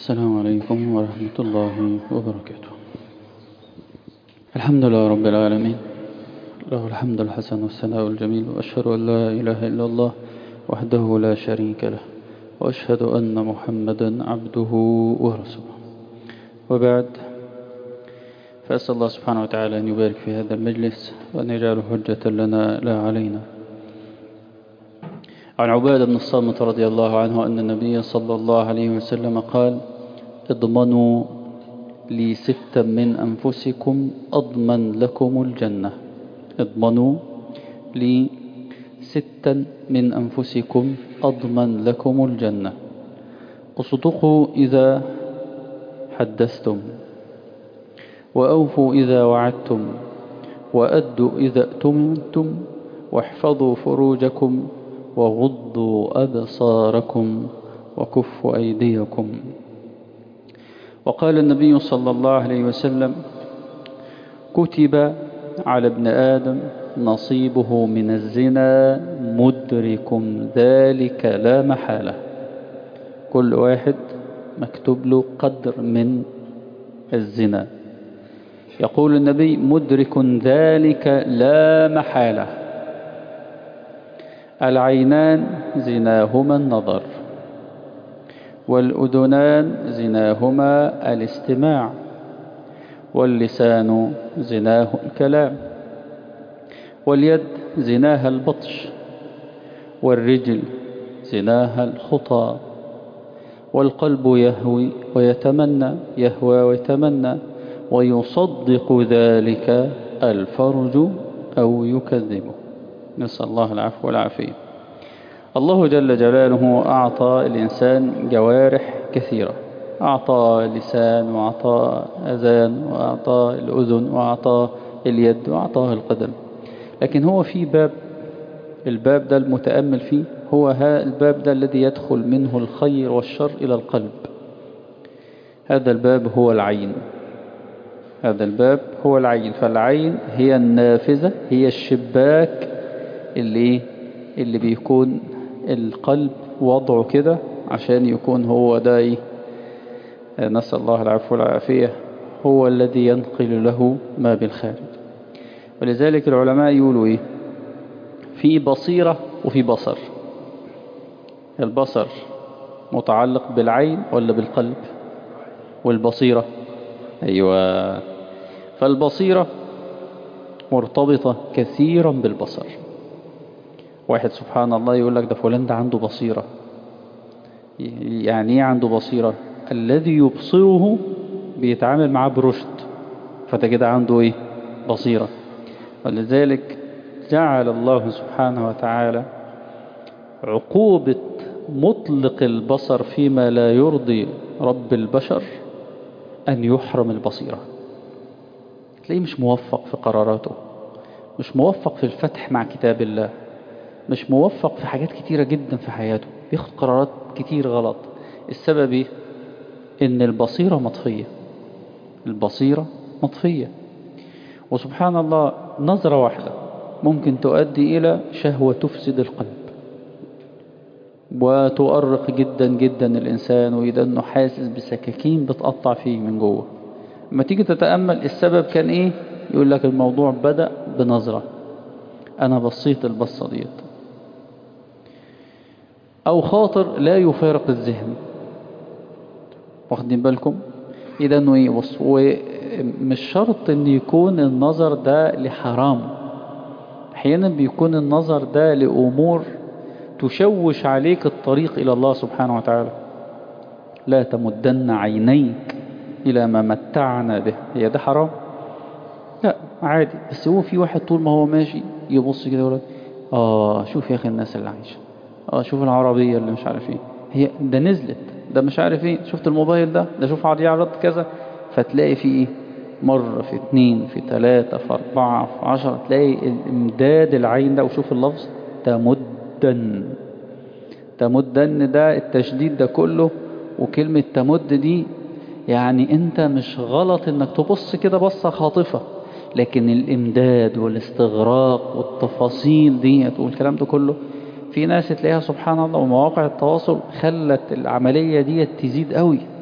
السلام عليكم ورحمة الله وبركاته الحمد لله رب العالمين له الحمد الحسن والثناء الجميل وأشهد أن لا إله إلا الله وحده لا شريك له وأشهد أن محمدا عبده ورسوله وبعد فأسأل الله سبحانه وتعالى أن يبارك في هذا المجلس وأن يجعله حجة لنا لا علينا عن عبادة بن الصامت رضي الله عنه أن النبي صلى الله عليه وسلم قال اضمنوا لي ستا من أنفسكم أضمن لكم الجنة اضمنوا لي ستا من أنفسكم أضمن لكم الجنة اصدقوا إذا حدثتم وأوفوا إذا وعدتم وأدوا إذا أتمنتم واحفظوا فروجكم وغضوا أبصاركم وكفوا أيديكم وقال النبي صلى الله عليه وسلم كتب على ابن آدم نصيبه من الزنا مدرك ذلك لا محالة كل واحد مكتوب له قدر من الزنا يقول النبي مدرك ذلك لا محالة العينان زناهما النظر والأذنان زناهما الاستماع واللسان زناه الكلام واليد زناها البطش والرجل زناها الخطى والقلب يهوي ويتمنى يهوى ويتمنى ويصدق ذلك الفرج أو يكذبه نسأل الله العفو والعافية الله جل جلاله أعطى الإنسان جوارح كثيرة أعطى لسان وأعطى أذان وأعطى الأذن وأعطى اليد وأعطاه القدم لكن هو في باب الباب ده المتأمل فيه هو ها الباب ده الذي يدخل منه الخير والشر إلى القلب هذا الباب هو العين هذا الباب هو العين فالعين هي النافذة هي الشباك اللي اللي بيكون القلب وضعه كده عشان يكون هو ده ايه نسأل الله العفو والعافية هو الذي ينقل له ما بالخارج ولذلك العلماء يقولوا ايه في بصيرة وفي بصر البصر متعلق بالعين ولا بالقلب والبصيرة أيوة فالبصيرة مرتبطة كثيرا بالبصر واحد سبحان الله يقول لك ده فلان ده عنده بصيرة يعني ايه عنده بصيرة الذي يبصره بيتعامل معاه برشد فده كده عنده ايه بصيرة ولذلك جعل الله سبحانه وتعالى عقوبة مطلق البصر فيما لا يرضي رب البشر أن يحرم البصيرة تلاقيه مش موفق في قراراته مش موفق في الفتح مع كتاب الله مش موفق في حاجات كتيرة جدا في حياته بياخد قرارات كتير غلط السبب ايه ان البصيرة مطفية البصيرة مطفية وسبحان الله نظرة واحدة ممكن تؤدي إلى شهوة تفسد القلب وتؤرق جدا جدا الإنسان وإذا أنه حاسس بسكاكين بتقطع فيه من جوه لما تيجي تتأمل السبب كان إيه يقول لك الموضوع بدأ بنظرة أنا بصيت البصة ديت أو خاطر لا يفارق الذهن واخدين بالكم إذا أنه إيه بص ومش شرط أن يكون النظر ده لحرام أحيانا بيكون النظر ده لأمور تشوش عليك الطريق إلى الله سبحانه وتعالى لا تمدن عينيك إلى ما متعنا به هي ده حرام لا عادي بس هو في واحد طول ما هو ماشي يبص كده يقول آه شوف يا أخي الناس اللي عايشة آه شوف العربية اللي مش عارف ايه هي ده نزلت ده مش عارف ايه شفت الموبايل ده ده شوف عرض يعرض كذا فتلاقي في ايه مرة في اتنين في تلاتة في أربعة في عشرة تلاقي امداد العين ده وشوف اللفظ تمدن تمدن ده التشديد ده كله وكلمة تمد دي يعني انت مش غلط انك تبص كده بصة خاطفة لكن الامداد والاستغراق والتفاصيل دي والكلام ده كله في ناس تلاقيها سبحان الله ومواقع التواصل خلت العملية دي تزيد قوي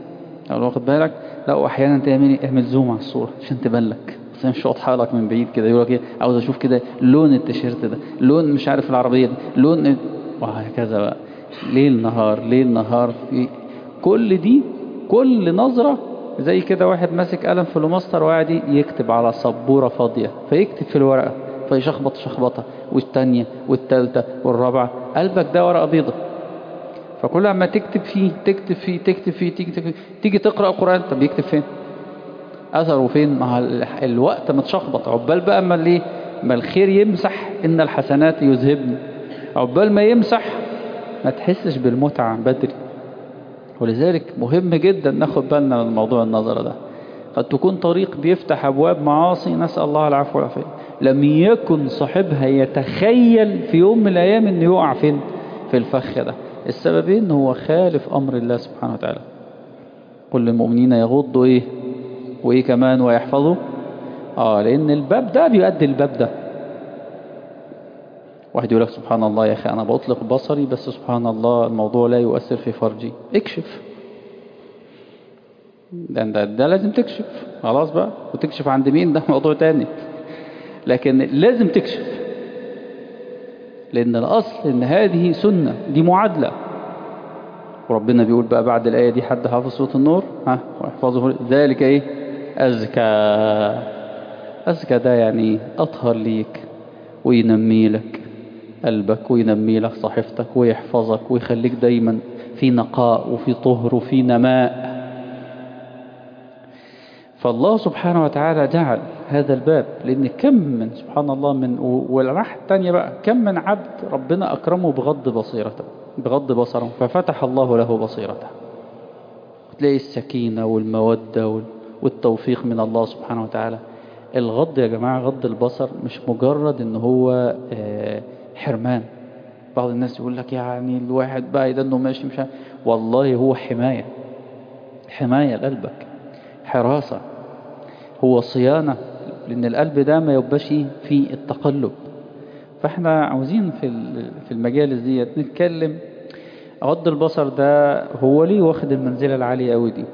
أو واخد بالك لا وأحيانا تعمل اعمل زوم على الصورة عشان تبان لك بس مش واضحة لك من بعيد كده يقول لك ايه عاوز اشوف كده لون التيشيرت ده لون مش عارف العربية دي لون وهكذا بقى ليل نهار ليل نهار في كل دي كل نظرة زي كده واحد ماسك قلم في الماستر وقاعد يكتب على سبورة فاضية فيكتب في الورقة فيشخبط شخبطة والتانية والتالتة والرابعة قلبك ده ورقة بيضة فكل ما تكتب فيه تكتب فيه تكتب فيه تيجي, تكتب تيجي تقرأ القرآن طب يكتب فين أثره فين مع الوقت متشخبط عقبال بقى ما ليه ما الخير يمسح إن الحسنات يذهبن عقبال ما يمسح ما تحسش بالمتعة بدري ولذلك مهم جدا ناخد بالنا من موضوع النظر ده قد تكون طريق بيفتح أبواب معاصي نسأل الله العفو والعافية لم يكن صاحبها يتخيل في يوم من الأيام أنه يقع فين في الفخ ده السببين هو خالف أمر الله سبحانه وتعالى كل المؤمنين يغضوا إيه وإيه كمان ويحفظوا آه لأن الباب ده بيؤدي الباب ده واحد يقول لك سبحان الله يا أخي أنا بطلق بصري بس سبحان الله الموضوع لا يؤثر في فرجي اكشف ده, ده, ده لازم تكشف خلاص بقى وتكشف عند مين ده موضوع تاني لكن لازم تكشف لأن الأصل إن هذه سنة دي معادلة وربنا بيقول بقى بعد الآية دي حد حافظ صوت النور ها واحفظه ذلك إيه أزكى أزكى ده يعني أطهر ليك وينمي لك قلبك وينمي لك صحيفتك ويحفظك ويخليك دايما في نقاء وفي طهر وفي نماء فالله سبحانه وتعالى جعل هذا الباب لأن كم من سبحان الله من والراحة الثانية بقى كم من عبد ربنا أكرمه بغض بصيرته بغض بصره ففتح الله له بصيرته تلاقي السكينة والمودة والتوفيق من الله سبحانه وتعالى الغض يا جماعة غض البصر مش مجرد ان هو حرمان بعض الناس يقول لك يعني الواحد بقى ده انه ماشي مش والله هو حماية حماية لقلبك حراسة هو صيانة لأن القلب ده ما يبقاش في التقلب فاحنا عاوزين في في المجالس ديت نتكلم غض البصر ده هو ليه واخد المنزلة العالية قوي دي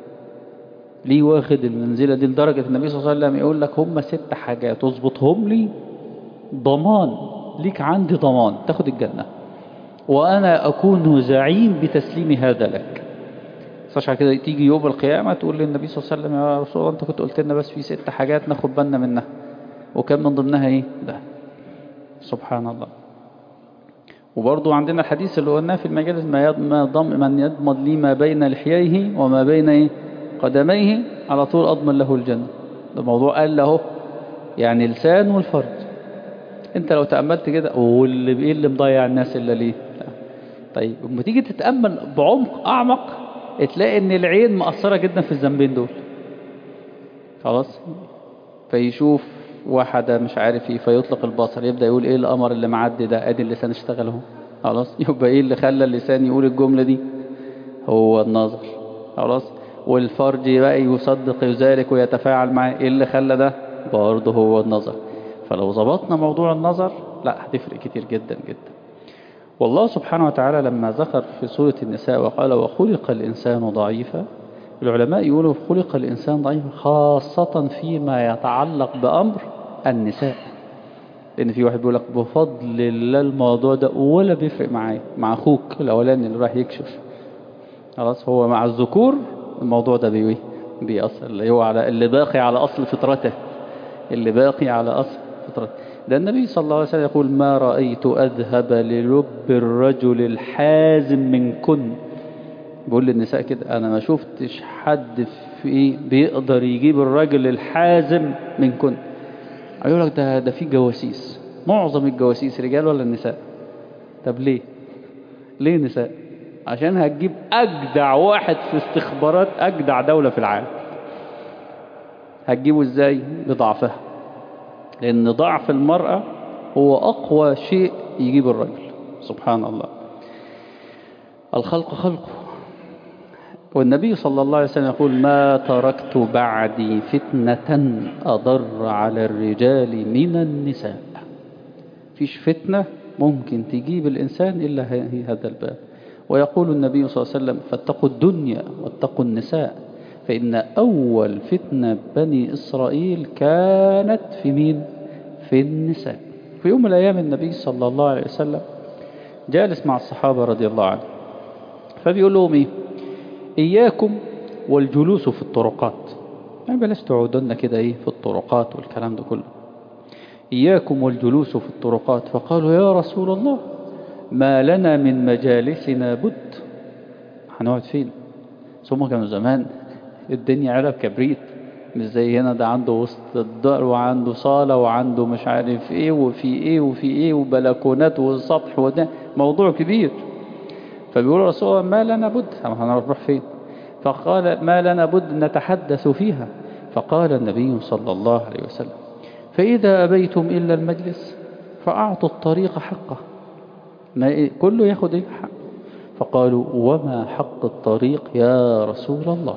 ليه واخد المنزلة دي لدرجة النبي صلى الله عليه وسلم يقول لك هم ست حاجات تظبطهم لي ضمان ليك عندي ضمان تاخد الجنة وأنا أكون زعيم بتسليم هذا لك عشان كده تيجي يوم القيامة تقول للنبي صلى الله عليه وسلم يا رسول الله أنت كنت قلت لنا بس في ست حاجات ناخد بالنا منها وكان من ضمنها إيه ده سبحان الله وبرضو عندنا الحديث اللي قلناه في المجالس ما يضمن من يضمن لي ما بين لحييه وما بين إيه قدميه على طول أضمن له الجنة ده موضوع قال له يعني لسان والفرج انت لو تأملت كده واللي ايه اللي مضيع الناس إلا ليه طيب لما تيجي تتأمل بعمق أعمق تلاقي ان العين مأثرة جدا في الذنبين دول خلاص فيشوف واحدة مش عارف ايه فيطلق البصر يبدأ يقول ايه القمر اللي معدي ده ادي اللسان اشتغل اهو خلاص يبقى ايه اللي خلى اللسان يقول الجملة دي هو النظر خلاص والفرج بقى يصدق ذلك ويتفاعل معاه ايه اللي خلى ده برضه هو النظر فلو ظبطنا موضوع النظر لا هتفرق كتير جدا جدا والله سبحانه وتعالى لما ذكر في سورة النساء وقال وخلق الإنسان ضعيفا العلماء يقولوا خلق الإنسان ضعيفا خاصة فيما يتعلق بأمر النساء لأن في واحد بيقول لك بفضل الله الموضوع ده ولا بيفرق معايا مع أخوك الأولاني اللي راح يكشف خلاص هو مع الذكور الموضوع ده بيوي بيأثر اللي هو على اللي باقي على أصل فطرته اللي باقي على أصل فطرته ده النبي صلى الله عليه وسلم يقول ما رأيت أذهب للب الرجل الحازم من كن بيقول للنساء كده أنا ما شفتش حد في إيه بيقدر يجيب الرجل الحازم من كن يقول لك ده ده في جواسيس معظم الجواسيس رجال ولا النساء طب ليه ليه نساء عشان هتجيب أجدع واحد في استخبارات أجدع دولة في العالم هتجيبه إزاي بضعفها لأن ضعف المرأة هو أقوى شيء يجيب الرجل سبحان الله الخلق خلقه والنبي صلى الله عليه وسلم يقول ما تركت بعدي فتنة أضر على الرجال من النساء فيش فتنة ممكن تجيب الإنسان إلا هذا الباب ويقول النبي صلى الله عليه وسلم فاتقوا الدنيا واتقوا النساء فإن أول فتنة بني إسرائيل كانت في مين؟ في النساء في يوم من الأيام النبي صلى الله عليه وسلم جالس مع الصحابة رضي الله عنهم فبيقول لهم إيه إياكم والجلوس في الطرقات يعني بلاش تقعدوا كده إيه في الطرقات والكلام ده كله إياكم والجلوس في الطرقات فقالوا يا رسول الله ما لنا من مجالسنا بد هنقعد فين ثم كانوا زمان الدنيا علب كبريت مش زي هنا ده عنده وسط الدار وعنده صالة وعنده مش عارف ايه وفي ايه وفي ايه وبلكونات وسطح وده موضوع كبير فبيقول رسول الله ما لنا بد هنروح فين فقال ما لنا بد نتحدث فيها فقال النبي صلى الله عليه وسلم فإذا أبيتم إلا المجلس فأعطوا الطريق حقه ما إيه كله ياخد إيه حق فقالوا وما حق الطريق يا رسول الله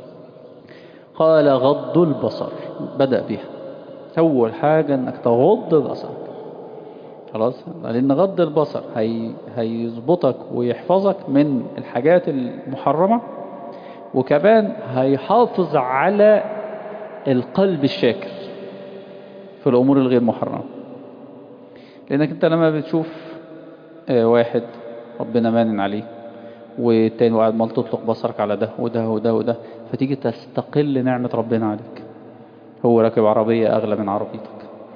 قال غض البصر بدأ بها أول حاجة أنك تغض بصرك خلاص لأن غض البصر هي هيظبطك ويحفظك من الحاجات المحرمة وكمان هيحافظ على القلب الشاكر في الأمور الغير محرمة لأنك أنت لما بتشوف واحد ربنا مانن عليه والتاني وقاعد مال تطلق بصرك على ده وده وده وده فتيجي تستقل نعمة ربنا عليك هو راكب عربية أغلى من عربيتك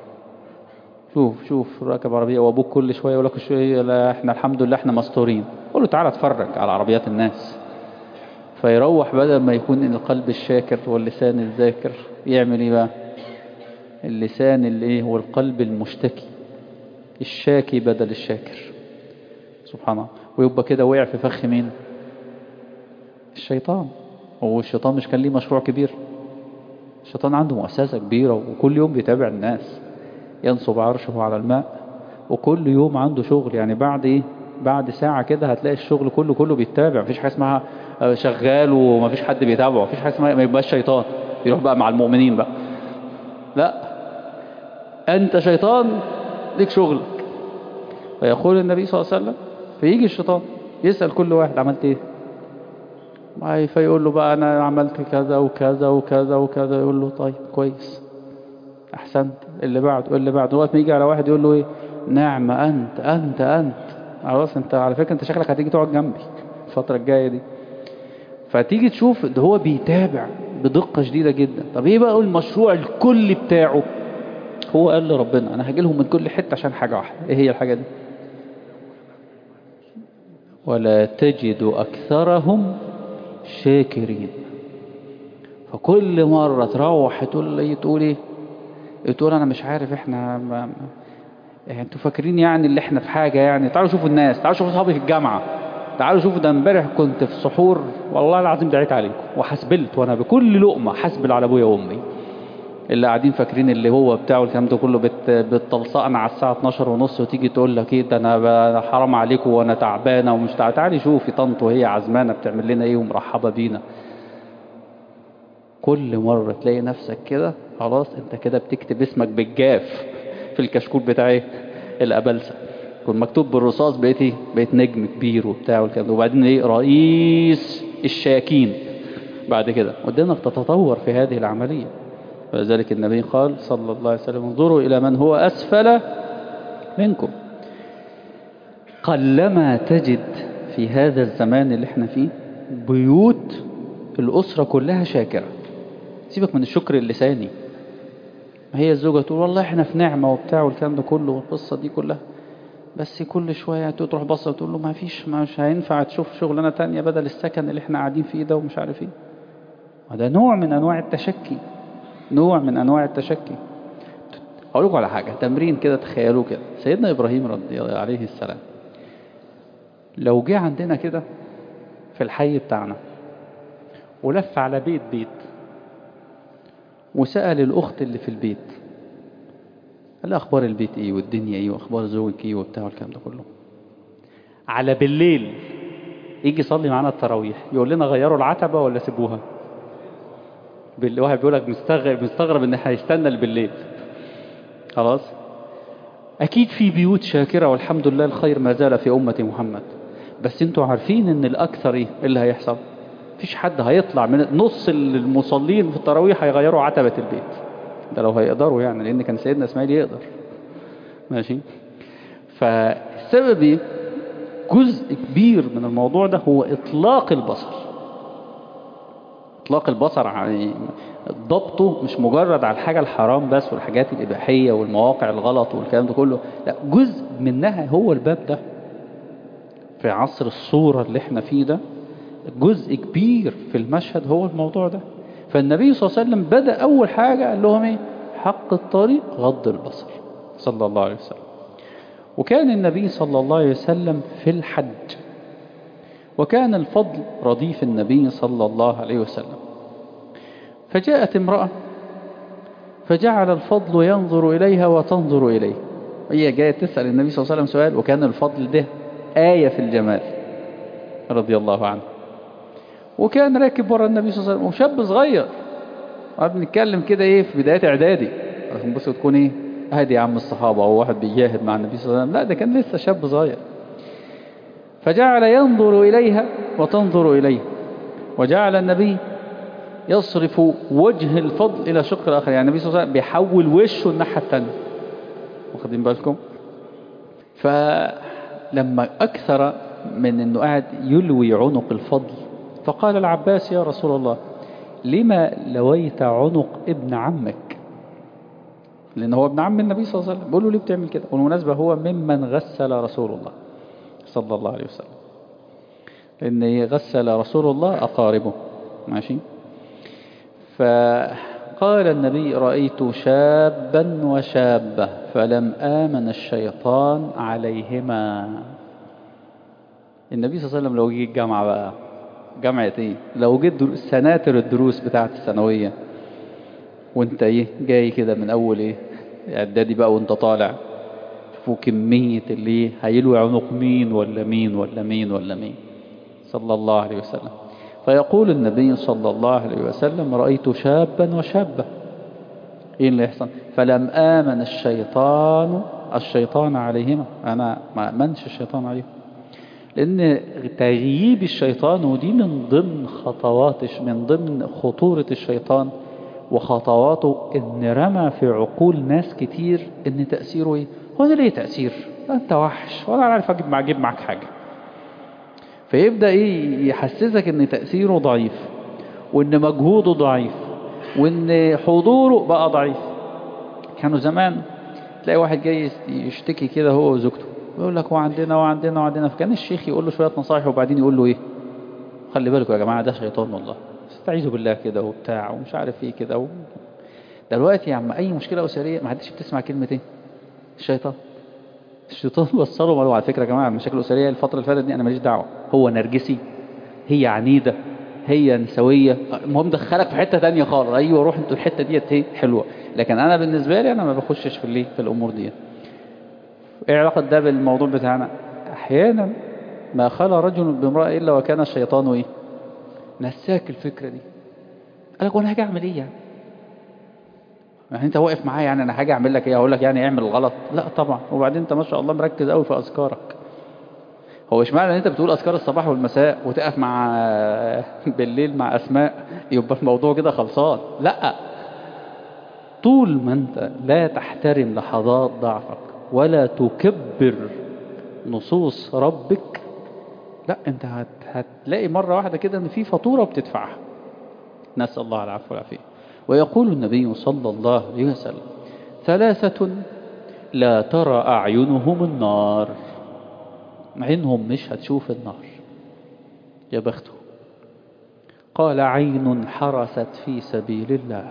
شوف شوف راكب عربية وأبوك كل شوية يقول لك شوية لا احنا الحمد لله احنا مستورين قول له تعالى اتفرج على عربيات الناس فيروح بدل ما يكون القلب الشاكر واللسان الذاكر يعمل ايه بقى اللسان اللي ايه والقلب المشتكي الشاكي بدل الشاكر سبحان الله ويبقى كده وقع في فخ مين الشيطان هو الشيطان مش كان ليه مشروع كبير الشيطان عنده مؤسسة كبيرة وكل يوم بيتابع الناس ينصب عرشه على الماء وكل يوم عنده شغل يعني بعد ايه بعد ساعة كده هتلاقي الشغل كله كله بيتابع مفيش حاجة اسمها شغال ومفيش حد بيتابعه مفيش حاجة اسمها ما يبقاش شيطان يروح بقى مع المؤمنين بقى لا انت شيطان ليك شغلك فيقول النبي صلى الله عليه وسلم فيجي الشيطان يسأل كل واحد عملت ايه فيقول له بقى انا عملت كذا وكذا وكذا وكذا يقول له طيب كويس احسنت اللي بعده اللي بعده وقت ما يجي على واحد يقول له ايه نعم انت انت انت خلاص انت على فكره انت شكلك هتيجي تقعد جنبي الفتره الجايه دي فتيجي تشوف ده هو بيتابع بدقه شديده جدا طب ايه بقى المشروع الكلي بتاعه هو قال لربنا انا هاجي لهم من كل حته عشان حاجه واحده ايه هي الحاجه دي ولا تجد اكثرهم شاكرين فكل مرة تروح تقول لي تقول ايه تقول انا مش عارف احنا ما يعني انتوا فاكرين يعني اللي احنا في حاجة يعني تعالوا شوفوا الناس تعالوا شوفوا اصحابي في الجامعة تعالوا شوفوا ده امبارح كنت في سحور والله العظيم دعيت عليكم وحسبلت وانا بكل لقمة حسبل على ابويا وامي اللي قاعدين فاكرين اللي هو بتاعه الكلام ده كله بت بتلصقنا على الساعة 12 ونص وتيجي تقول لك ايه ده انا حرام عليكم وانا تعبانة ومش تعبانة تعالي شوفي طنط وهي عزمانة بتعمل لنا ايه ومرحبة بينا كل مرة تلاقي نفسك كده خلاص انت كده بتكتب اسمك بالجاف في الكشكول بتاع ايه الابلسة كنت مكتوب بالرصاص بقيت ايه بقيت نجم كبير وبتاع والكلام وبعدين ايه رئيس الشاكين بعد كده قدامك تتطور في هذه العملية ولذلك النبي قال صلى الله عليه وسلم انظروا إلى من هو أسفل منكم قلما تجد في هذا الزمان اللي احنا فيه بيوت الأسرة كلها شاكرة سيبك من الشكر اللساني هي الزوجة تقول والله احنا في نعمة وبتاع والكلام ده كله والقصة دي كلها بس كل شوية تروح بصة وتقول له ما فيش مش هينفع تشوف شغلانة تانية بدل السكن اللي احنا قاعدين فيه ده ومش عارف ايه وده نوع من أنواع التشكي نوع من أنواع التشكي أقول لكم على حاجة تمرين كده تخيلوه كده سيدنا إبراهيم رضي الله عليه السلام لو جه عندنا كده في الحي بتاعنا ولف على بيت بيت وسأل الأخت اللي في البيت قال لها أخبار البيت إيه والدنيا إيه وأخبار زوجك إيه وبتاع والكلام ده كله على بالليل يجي يصلي معانا التراويح يقول لنا غيروا العتبة ولا سيبوها واحد بيقول لك مستغرب مستغرب ان هيستنى بالليل خلاص اكيد في بيوت شاكره والحمد لله الخير ما زال في امه محمد بس انتوا عارفين ان الاكثر ايه اللي هيحصل مفيش حد هيطلع من نص المصلين في التراويح هيغيروا عتبة البيت ده لو هيقدروا يعني لأن كان سيدنا إسماعيل يقدر ماشي فالسبب ايه جزء كبير من الموضوع ده هو إطلاق البصر إطلاق البصر يعني ضبطه مش مجرد على الحاجة الحرام بس والحاجات الإباحية والمواقع الغلط والكلام ده كله لا جزء منها هو الباب ده في عصر الصورة اللي احنا فيه ده جزء كبير في المشهد هو الموضوع ده فالنبي صلى الله عليه وسلم بدأ أول حاجة قال لهم ايه حق الطريق غض البصر صلى الله عليه وسلم وكان النبي صلى الله عليه وسلم في الحج وكان الفضل رديف النبي صلى الله عليه وسلم فجاءت امرأة فجعل الفضل ينظر إليها وتنظر إليه هي جاية تسأل النبي صلى الله عليه وسلم سؤال وكان الفضل ده آية في الجمال رضي الله عنه وكان راكب ورا النبي صلى الله عليه وسلم وشاب صغير بنتكلم كده ايه في بداية اعدادي عشان بصوا تكون ايه هادي يا عم الصحابة او واحد بيجاهد مع النبي صلى الله عليه وسلم لا ده كان لسه شاب صغير فجعل ينظر إليها وتنظر إليه وجعل النبي يصرف وجه الفضل إلى شق الآخر يعني النبي صلى الله عليه وسلم بيحول وشه الناحية الثانية واخدين بالكم فلما أكثر من أنه قاعد يلوي عنق الفضل فقال العباس يا رسول الله لما لويت عنق ابن عمك لأن هو ابن عم النبي صلى الله عليه وسلم بيقول له ليه بتعمل كده والمناسبة هو ممن غسل رسول الله صلى الله عليه وسلم لأن غسل رسول الله أقاربه ماشي فقال النبي رأيت شابا وشابة فلم آمن الشيطان عليهما النبي صلى الله عليه وسلم لو جه الجامعة بقى جامعة ايه لو جيت سناتر الدروس بتاعت الثانوية وانت ايه جاي كده من اول ايه اعدادي بقى وانت طالع شوفوا كمية اللي هيلوي عنق مين ولا مين ولا مين ولا مين صلى الله عليه وسلم فيقول النبي صلى الله عليه وسلم رأيت شابا وشابة ايه اللي يحصل فلم آمن الشيطان الشيطان عليهما انا ما امنش الشيطان عليهم لان تغييب الشيطان ودي من ضمن خطوات من ضمن خطورة الشيطان وخطواته ان رمى في عقول ناس كتير ان تأثيره ايه هو انا ليه تأثير انت وحش ولا عارف اجيب معاك اجيب معاك حاجة فيبدأ ايه يحسسك ان تأثيره ضعيف وان مجهوده ضعيف وان حضوره بقى ضعيف كانوا زمان تلاقي واحد جاي يشتكي كده هو وزوجته يقول لك وعندنا وعندنا وعندنا فكان الشيخ يقول له شوية نصايح وبعدين يقول له ايه خلي بالكم يا جماعة ده شيطان والله استعيذوا بالله كده وبتاع ومش عارف ايه كده و... دلوقتي يا عم اي مشكلة اسرية ما حدش بتسمع كلمة ايه الشيطان الشيطان وصله ماله على فكرة يا جماعة المشاكل الاسرية الفترة اللي فاتت دي انا ماليش دعوة هو نرجسي هي عنيدة هي نسوية المهم دخلك في حتة تانية خالص ايوه روح انتوا الحتة ديت ايه حلوة لكن انا بالنسبة لي انا ما بخشش في الايه في الامور دي ايه علاقة ده بالموضوع بتاعنا احيانا ما خلى رجل بامرأة الا وكان الشيطان ايه نساك الفكرة دي قال لك وانا هاجي اعمل ايه يعني يعني انت واقف معايا يعني انا هاجي اعمل لك ايه اقول لك يعني اعمل الغلط لا طبعا وبعدين انت ما شاء الله مركز قوي في اذكارك هو مش معنى ان انت بتقول اذكار الصباح والمساء وتقف مع بالليل مع اسماء يبقى الموضوع كده خلصان لا طول ما انت لا تحترم لحظات ضعفك ولا تكبر نصوص ربك لا انت هت هتلاقي مرة واحدة كده ان في فاتورة بتدفعها نسأل الله العفو والعافية ويقول النبي صلى الله عليه وسلم ثلاثة لا ترى أعينهم النار عينهم مش هتشوف النار يا بخته قال عين حرست في سبيل الله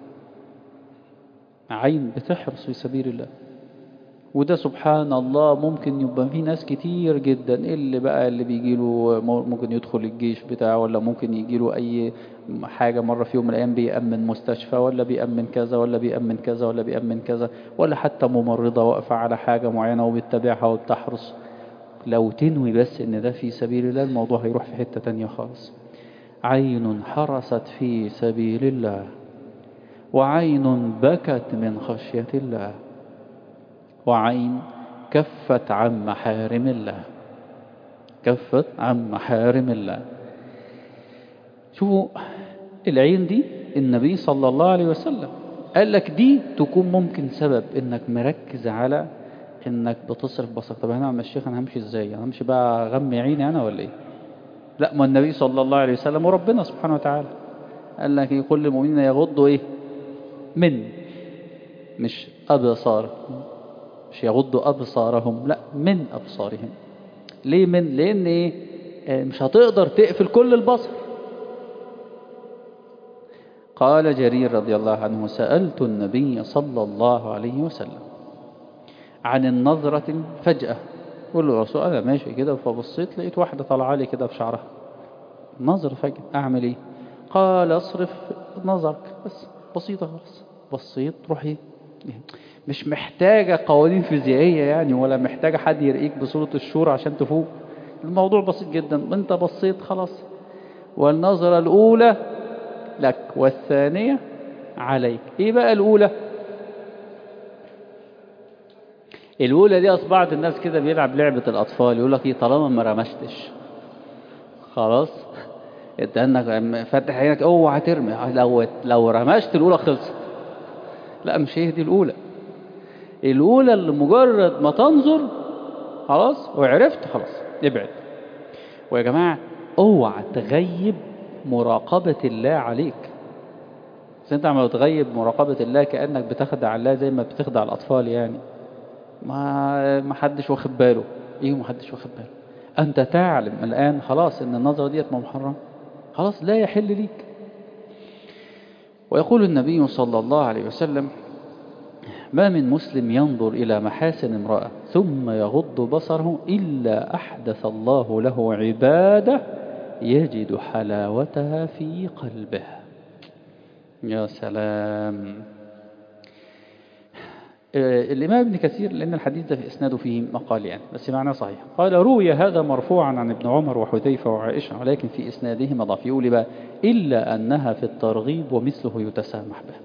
عين بتحرس في سبيل الله وده سبحان الله ممكن يبقى في ناس كتير جدا اللي بقى اللي بيجي له ممكن يدخل الجيش بتاعه ولا ممكن يجي له اي حاجة مرة في يوم من الايام بيأمن مستشفى ولا بيأمن كذا ولا بيأمن كذا ولا بيأمن كذا ولا حتى ممرضة واقفة على حاجة معينة وبتتابعها وبتحرص لو تنوي بس ان ده في سبيل الله الموضوع هيروح في حتة تانية خالص عين حرست في سبيل الله وعين بكت من خشية الله وعين كفت عن محارم الله كفت عن محارم الله شوفوا العين دي النبي صلى الله عليه وسلم قال لك دي تكون ممكن سبب انك مركز على انك بتصرف بصرك طب انا عم الشيخ انا همشي ازاي انا همشي بقى غمي عيني انا ولا ايه لا ما النبي صلى الله عليه وسلم وربنا سبحانه وتعالى قال لك يقول للمؤمنين يغضوا ايه من مش ابصار مش يغضوا ابصارهم لا من ابصارهم ليه من لان ايه آه، مش هتقدر تقفل كل البصر قال جرير رضي الله عنه سألت النبي صلى الله عليه وسلم عن النظرة فجأة قول له يا رسول أنا ماشي كده فبصيت لقيت واحدة طالعة لي كده في شعرها نظر فجأة أعمل إيه قال اصرف نظرك بس بسيطة خالص بصيت روحي مش محتاجة قوانين فيزيائية يعني ولا محتاجة حد يرقيك بصورة الشورى عشان تفوق الموضوع بسيط جدا انت بصيت خلاص والنظرة الأولى لك والثانية عليك ايه بقى الأولى الأولى دي أصبحت الناس كده بيلعب لعبة الأطفال يقول لك ايه طالما ما رمشتش خلاص انت انك فاتح عينك اوعى ترمي لو لو رمشت الأولى خلصت لا مش هي دي الأولى الأولى اللي مجرد ما تنظر خلاص وعرفت خلاص ابعد ويا جماعة اوعى تغيب مراقبة الله عليك بس انت عم تغيب مراقبة الله كأنك بتخدع الله زي ما بتخدع الأطفال يعني ما ما حدش واخد باله ايه ما حدش واخد باله انت تعلم الآن خلاص ان النظرة ديت محرمة خلاص لا يحل ليك ويقول النبي صلى الله عليه وسلم ما من مسلم ينظر إلى محاسن امرأة ثم يغض بصره إلا أحدث الله له عبادة يجد حلاوتها في قلبه يا سلام الإمام ابن كثير لأن الحديث ده في إسناده فيه مقال يعني بس معناه صحيح قال روي هذا مرفوعا عن ابن عمر وحذيفة وعائشة ولكن في إسناده مضاف يقول بقى إلا أنها في الترغيب ومثله يتسامح به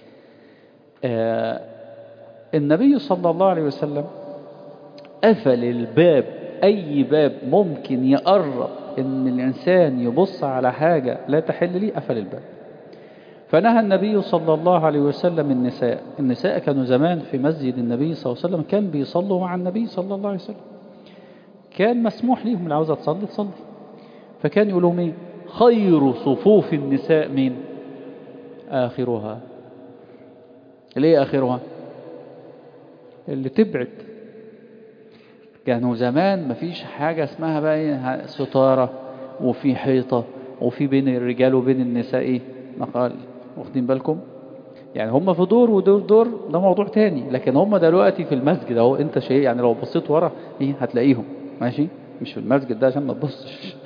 آه النبي صلى الله عليه وسلم قفل الباب أي باب ممكن يقرب إن الإنسان يبص على حاجة لا تحل لي قفل الباب فنهى النبي صلى الله عليه وسلم النساء النساء كانوا زمان في مسجد النبي صلى الله عليه وسلم كان بيصلوا مع النبي صلى الله عليه وسلم كان مسموح ليهم اللي عاوزة تصلي تصلي فكان يقول لهم ايه خير صفوف النساء مين آخرها ليه آخرها اللي تبعد كانوا زمان مفيش حاجة اسمها بقى ايه ستارة وفي حيطة وفي بين الرجال وبين النساء ايه مقال واخدين بالكم يعني هم في دور ودور دور ده موضوع تاني لكن هم دلوقتي في المسجد اهو انت شيء يعني لو بصيت ورا ايه هتلاقيهم ماشي مش في المسجد ده عشان ما تبصش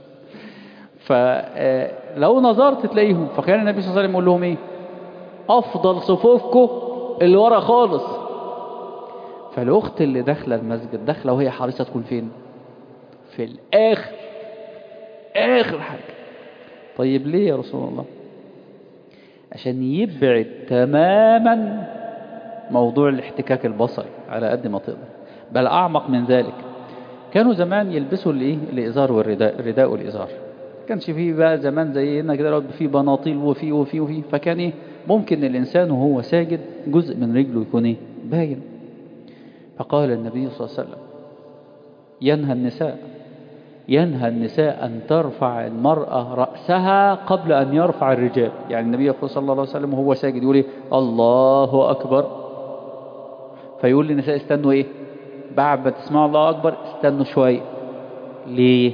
فلو نظرت تلاقيهم فكان النبي صلى الله عليه وسلم يقول لهم ايه افضل صفوفكم اللي ورا خالص فالاخت اللي داخله المسجد داخله وهي حريصه تكون فين في الاخر اخر حاجه طيب ليه يا رسول الله عشان يبعد تماما موضوع الاحتكاك البصري على قد ما تقدر بل اعمق من ذلك كانوا زمان يلبسوا الايه الازار والرداء الرداء والازار كانش فيه بقى زمان زي هنا كده في بناطيل وفي وفي وفي فكان ايه ممكن الانسان وهو ساجد جزء من رجله يكون ايه باين فقال النبي صلى الله عليه وسلم ينهى النساء ينهى النساء أن ترفع المرأة رأسها قبل أن يرفع الرجال يعني النبي صلى الله عليه وسلم وهو ساجد يقول إيه الله أكبر فيقول للنساء استنوا إيه بعد ما تسمعوا الله أكبر استنوا شوية ليه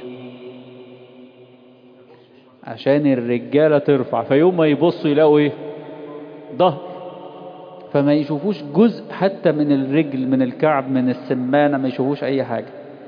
عشان الرجالة ترفع فيوم ما يبصوا يلاقوا إيه ظهر فما يشوفوش جزء حتى من الرجل من الكعب من السمانة ما يشوفوش أي حاجة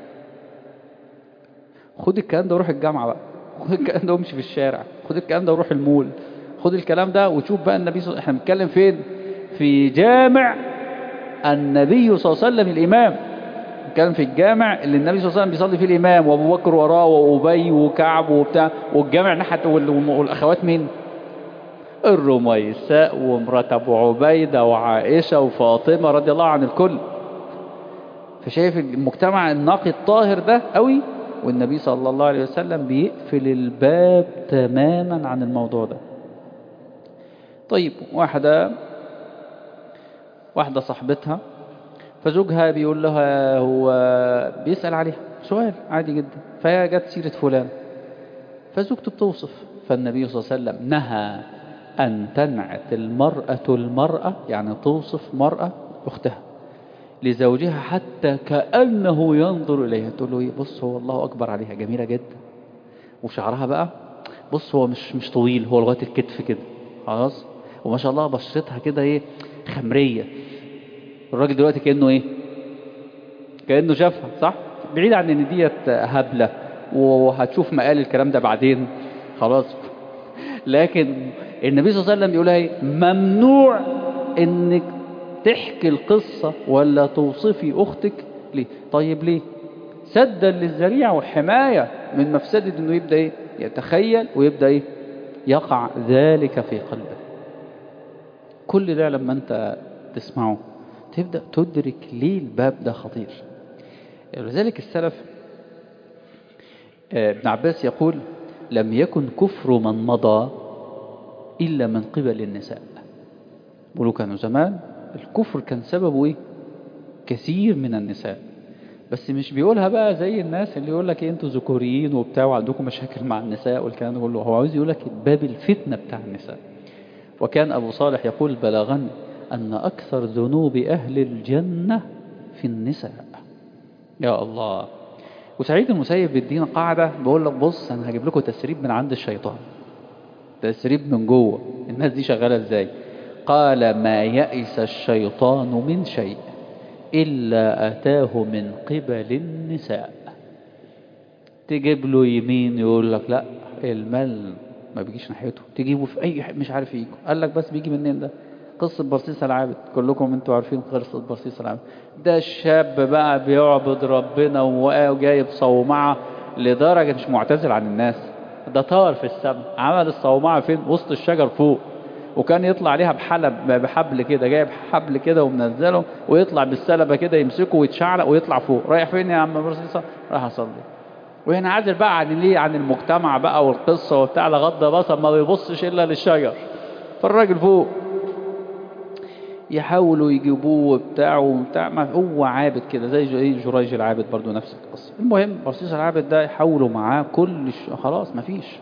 خد الكلام ده وروح الجامعة بقى خد الكلام ده وامشي في الشارع خد الكلام ده وروح المول خد الكلام ده وشوف بقى النبي صلى احنا بنتكلم فين في جامع النبي صلى الله عليه وسلم الإمام كان في الجامع اللي النبي صلى الله عليه وسلم بيصلي فيه الإمام وأبو بكر وراه وأبي وكعب وبتاع والجامع ناحية والأخوات مين الرميساء ومرات أبو عبيدة وعائشة وفاطمة رضي الله عن الكل فشايف المجتمع النقي الطاهر ده قوي والنبي صلى الله عليه وسلم بيقفل الباب تماما عن الموضوع ده طيب واحدة واحدة صاحبتها فزوجها بيقول لها هو بيسأل عليها سؤال عادي جدا فهي جت سيرة فلان فزوجته بتوصف فالنبي صلى الله عليه وسلم نهى أن تنعت المرأة المرأة يعني توصف مرأة أختها لزوجها حتى كأنه ينظر إليها تقول له إيه بص هو الله أكبر عليها جميلة جدا وشعرها بقى بص هو مش مش طويل هو لغاية الكتف كده خلاص وما شاء الله بشرتها كده إيه خمرية الراجل دلوقتي كأنه إيه كأنه شافها صح بعيد عن إن ديت هبلة وهتشوف مقال الكلام ده بعدين خلاص لكن النبي صلى الله عليه وسلم بيقول ايه ممنوع انك تحكي القصة ولا توصفي اختك ليه طيب ليه سدا للذريعة وحماية من مفسدة انه يبدأ ايه يتخيل ويبدأ ايه يقع ذلك في قلبه كل ده لما انت تسمعه تبدأ تدرك ليه الباب ده خطير لذلك السلف ابن عباس يقول لم يكن كفر من مضى إلا من قبل النساء بيقولوا كانوا زمان الكفر كان سببه إيه؟ كثير من النساء بس مش بيقولها بقى زي الناس اللي يقول لك إيه انتوا ذكوريين وبتاع وعندكم مشاكل مع النساء والكلام ده كله هو عاوز يقول لك باب الفتنة بتاع النساء وكان أبو صالح يقول بلغني أن أكثر ذنوب أهل الجنة في النساء يا الله وسعيد المسيب بيدينا قاعدة بقول لك بص أنا هجيب لكم تسريب من عند الشيطان تسريب من جوه الناس دي شغالة ازاي قال ما يئس الشيطان من شيء إلا أتاه من قبل النساء تجيب له يمين يقول لك لا المال ما بيجيش ناحيته تجيبه في أي مش عارف يجي قال لك بس بيجي منين ده قصة برسيس العابد كلكم انتوا عارفين قصة برسيس العابد ده الشاب بقى بيعبد ربنا وجايب صومعة لدرجة مش معتزل عن الناس ده طار في السماء عمل الصومعة فين وسط الشجر فوق وكان يطلع عليها بحلب بحبل كده جايب حبل كده ومنزله ويطلع بالسلبة كده يمسكه ويتشعلق ويطلع فوق رايح فين يا عم برسيسة رايح اصلي وهنا عازل بقى عن ليه عن المجتمع بقى والقصة وبتاع لغض بصر ما بيبصش الا للشجر فالراجل فوق يحاولوا يجيبوه وبتاع وبتاع ما هو عابد كده زي ايه جريج العابد برضو نفس القصه المهم برسيس العابد ده يحاولوا معاه كل ش... خلاص ما فيش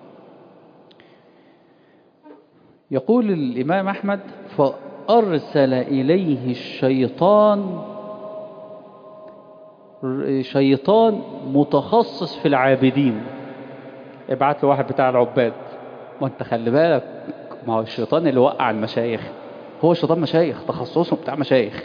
يقول الامام احمد فارسل اليه الشيطان شيطان متخصص في العابدين ابعت له واحد بتاع العباد ما انت خلي بالك ما هو الشيطان اللي وقع المشايخ هو الشيطان مشايخ تخصصه بتاع مشايخ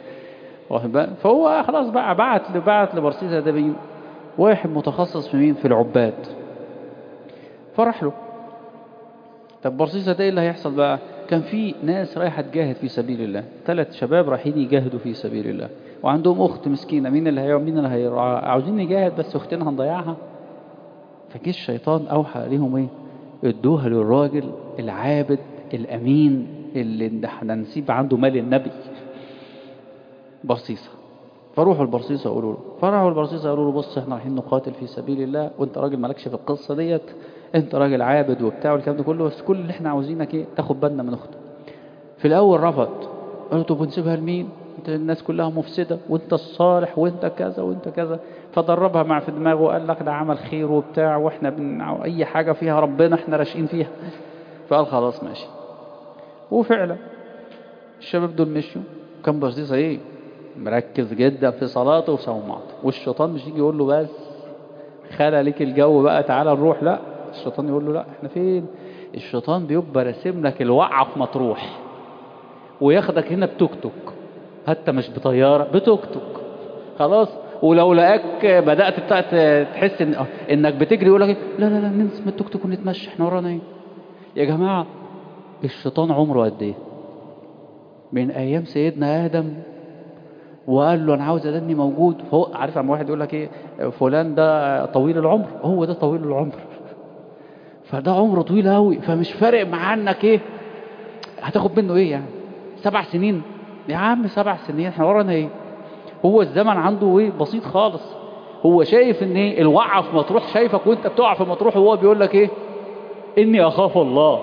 فهو خلاص بقى بعت بعت لبرسيسة ده مين واحد متخصص في مين في العباد فرح له طب برسيسة ده ايه اللي هيحصل بقى كان في ناس رايحة تجاهد في سبيل الله ثلاث شباب رايحين يجاهدوا في سبيل الله وعندهم اخت مسكينة مين اللي هي مين اللي هي عاوزين نجاهد بس اختنا هنضيعها فجه الشيطان اوحى عليهم ايه ادوها للراجل العابد الامين اللي احنا نسيب عنده مال النبي برصيصة فروحوا البرصيصة يقولوا له فراحوا البرصيصة يقولوا له بص احنا رايحين نقاتل في سبيل الله وانت راجل مالكش في القصة ديت انت راجل عابد وبتاع والكلام ده كله بس كل اللي احنا عاوزينك ايه تاخد بالنا من اختك في الاول رفض قالوا طب ونسيبها لمين انت الناس كلها مفسدة وانت الصالح وانت كذا وانت كذا فدربها مع في دماغه وقال لك ده عمل خير وبتاع واحنا بن... اي حاجة فيها ربنا احنا راشقين فيها فقال خلاص ماشي وفعلا الشباب دول مشوا كان برصيصة ايه مركز جدا في صلاته وصومعته والشيطان مش يجي يقول له بس خلى ليك الجو بقى تعالى نروح لا الشيطان يقول له لا احنا فين الشيطان بيبقى راسم لك الوقعة في مطروح وياخدك هنا بتوك توك حتى مش بطيارة بتوك توك خلاص ولو لقاك بدأت تحس إن انك بتجري يقول لك لا لا لا ننزل من التوك توك ونتمشى احنا ورانا ايه يا جماعة الشيطان عمره قد ايه من ايام سيدنا ادم وقال له انا عاوز ادني موجود فهو عارف عم واحد يقول لك ايه فلان ده طويل العمر هو ده طويل العمر فده عمره طويل قوي فمش فارق معاه انك ايه هتاخد منه ايه يعني سبع سنين يا عم سبع سنين احنا ورانا ايه هو الزمن عنده ايه بسيط خالص هو شايف ان ايه الوقعة في مطروح شايفك وانت بتقع في مطروح وهو بيقول لك ايه اني اخاف الله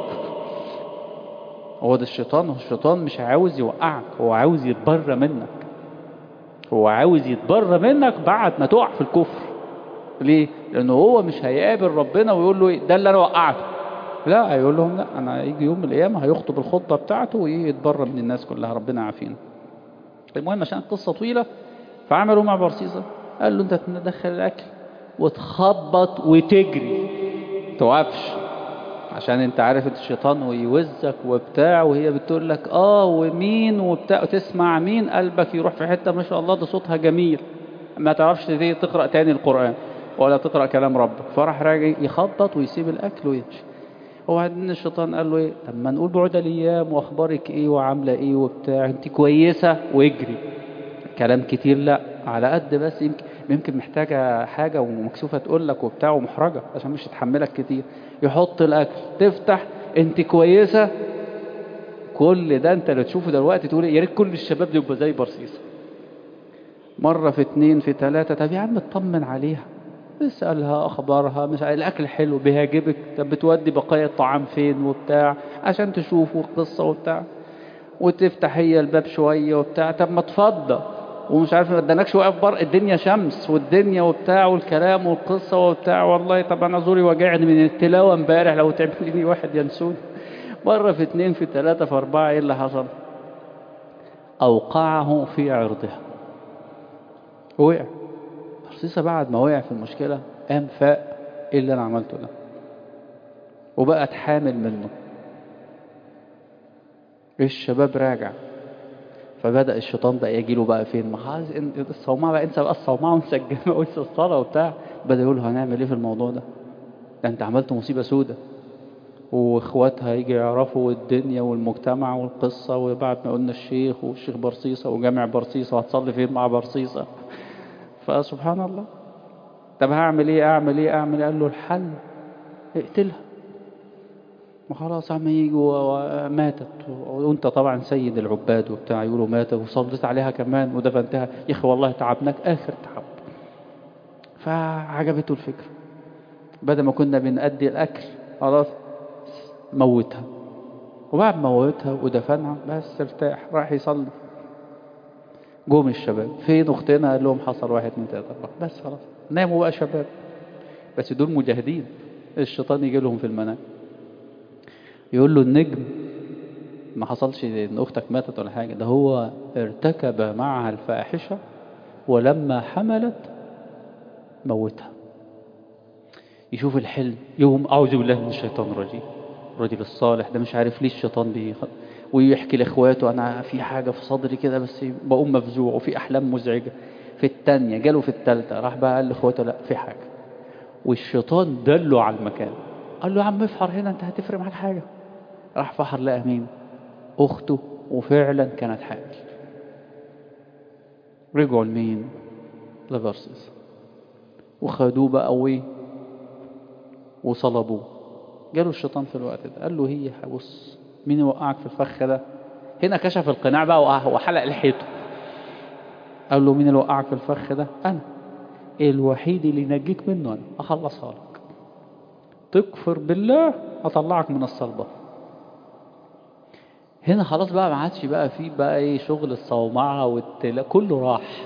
هو ده الشيطان هو الشيطان مش عاوز يوقعك هو عاوز يتبرى منك هو عاوز يتبرى منك بعد ما تقع في الكفر ليه لانه هو مش هيقابل ربنا ويقول له ايه ده اللي انا وقعته لا هيقول لهم لا انا هيجي يوم من الايام هيخطب الخطبه بتاعته ويتبرى من الناس كلها ربنا عافينا المهم عشان القصه طويله فعملوا مع برصيصه قال له انت تدخل الاكل وتخبط وتجري توقفش عشان انت عارف الشيطان ويوزك وبتاع وهي بتقول لك اه ومين وبتاع وتسمع مين قلبك يروح في حته ما شاء الله ده صوتها جميل ما تعرفش تيجي تقرا تاني القران ولا تقرا كلام ربك فراح راجع يخبط ويسيب الاكل ويمشي وبعدين الشيطان قال له ايه طب ما نقول بعد الايام واخبارك ايه وعامله ايه وبتاع انت كويسه واجري كلام كتير لا على قد بس يمكن يمكن محتاجة حاجة ومكسوفة تقول لك وبتاع ومحرجة عشان مش هتحملك كتير يحط الأكل تفتح أنت كويسة كل ده أنت اللي تشوفه دلوقتي تقول يا ريت كل الشباب يبقى زي برصيصة مرة في اتنين في تلاتة طب يا عم اطمن عليها اسألها أخبارها مش الأكل حلو بيعجبك طب بتودي بقايا الطعام فين وبتاع عشان تشوفوا القصة وبتاع وتفتح هي الباب شوية وبتاع طب ما تفضل ومش عارف ما ادانكش واقف بر الدنيا شمس والدنيا وبتاع والكلام والقصة وبتاع والله طب انا زوري وجعني من التلاوة امبارح لو تعمل لي واحد ينسوني مرة في اتنين في تلاتة في اربعة ايه اللي حصل اوقعه في عرضها وقع برصيصة بعد ما وقع في المشكلة قام فاق ايه اللي انا عملته ده وبقت حامل منه الشباب راجع فبدأ الشيطان بقى يجي له بقى فين ما خلاص الصومعة بقى انسى بقى الصومعة وانسى الجامع وانسى الصلاة وبتاع بدأ يقول له هنعمل ايه في الموضوع ده ده انت عملت مصيبة سودة واخواتها يجي يعرفوا والدنيا والمجتمع والقصة وبعد ما قلنا الشيخ والشيخ برصيصة وجامع برصيصة وهتصلي فين مع برصيصة فسبحان الله طب هعمل ايه اعمل ايه اعمل ايه قال له الحل اقتلها ما خلاص عم يجوا ماتت وانت طبعا سيد العباد وبتاع يقولوا ماتت وصليت عليها كمان ودفنتها يا اخي والله تعبناك اخر تعب فعجبته الفكرة بدل ما كنا بنأدي الاكل خلاص موتها وبعد ما موتها ودفنها بس ارتاح راح يصلي جم الشباب فين اختنا قال لهم حصل واحد اتنين تلاته اربعه بس خلاص ناموا بقى شباب بس دول مجاهدين الشيطان يجي لهم في المنام يقول له النجم ما حصلش ان اختك ماتت ولا حاجه ده هو ارتكب معها الفاحشه ولما حملت موتها يشوف الحلم يوم اعوذ بالله من الشيطان الرجيم الرجل الصالح ده مش عارف ليه الشيطان بيخ... ويحكي لاخواته انا في حاجه في صدري كده بس بقوم مفزوع وفي احلام مزعجه في الثانيه جاله في الثالثه راح بقى قال لاخواته لا في حاجه والشيطان دله على المكان قال له يا عم افحر هنا انت هتفرق معاك حاجه راح فحر لقى مين اخته وفعلا كانت حامل رجعوا لمين لفرسس وخدوه بقى وايه وصلبوه جاله الشيطان في الوقت ده قال له هي بص مين وقعك في الفخ ده هنا كشف القناع بقى وحلق لحيته قال له مين اللي وقعك في الفخ ده انا الوحيد اللي ينجيك منه انا اخلصها لك تكفر بالله اطلعك من الصلبه هنا خلاص بقى ما عادش بقى فيه بقى ايه شغل الصومعه والتلا كله راح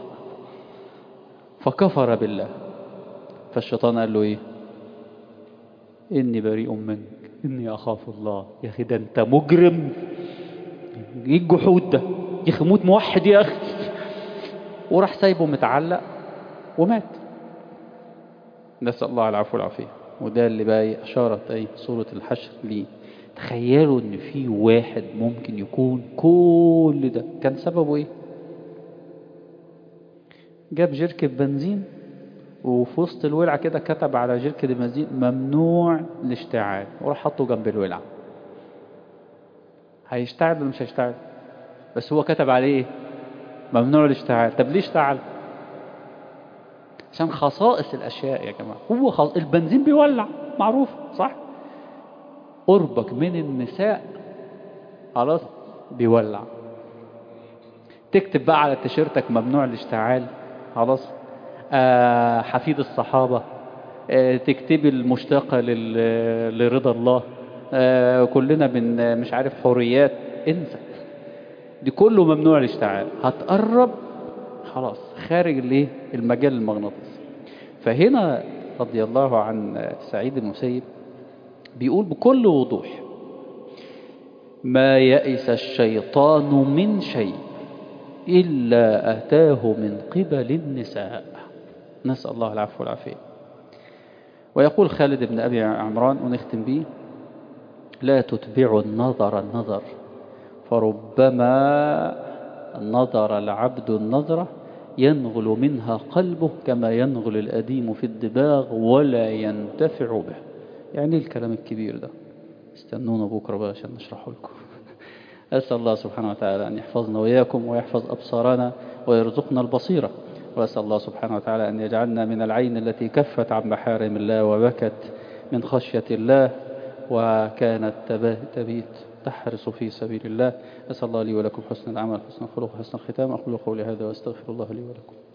فكفر بالله فالشيطان قال له ايه اني بريء منك اني اخاف الله يا اخي ده انت مجرم ايه الجحود ده يا اخي موت موحد يا اخي وراح سايبه متعلق ومات نسال الله العفو والعافيه وده اللي بقى اشارت اي سوره الحشر ليه تخيلوا ان في واحد ممكن يكون كل ده كان سببه ايه جاب جركة بنزين وفي وسط الولعة كده كتب على جركة البنزين ممنوع الاشتعال وراح حطه جنب الولعة هيشتعل ولا مش هيشتعل بس هو كتب عليه ايه ممنوع الاشتعال طب ليه اشتعل عشان خصائص الاشياء يا جماعة هو خص... البنزين بيولع معروف صح قربك من النساء خلاص بيولع تكتب بقى على تيشيرتك ممنوع الاشتعال خلاص آه، حفيد الصحابة آه، تكتبي المشتاقة لل- لرضا الله آه، كلنا من مش عارف حريات انسى دي كله ممنوع الاشتعال هتقرب خلاص خارج الايه المجال المغناطيسي فهنا رضي الله عن سعيد المسيب بيقول بكل وضوح ما يئس الشيطان من شيء إلا أتاه من قبل النساء نسأل الله العفو والعافية ويقول خالد بن أبي عمران ونختم به لا تتبعوا النظر النظر فربما نظر العبد النظرة ينغل منها قلبه كما ينغل الأديم في الدباغ ولا ينتفع به يعني إيه الكلام الكبير ده استنونا بكرة بقى عشان نشرحه لكم أسأل الله سبحانه وتعالى أن يحفظنا وإياكم ويحفظ أبصارنا ويرزقنا البصيرة وأسأل الله سبحانه وتعالى أن يجعلنا من العين التي كفت عن محارم الله وبكت من خشية الله وكانت تبا- تبيت تحرص في سبيل الله أسأل الله لي ولكم حسن العمل حسن الخلق حسن الختام أقول قولي هذا وأستغفر الله لي ولكم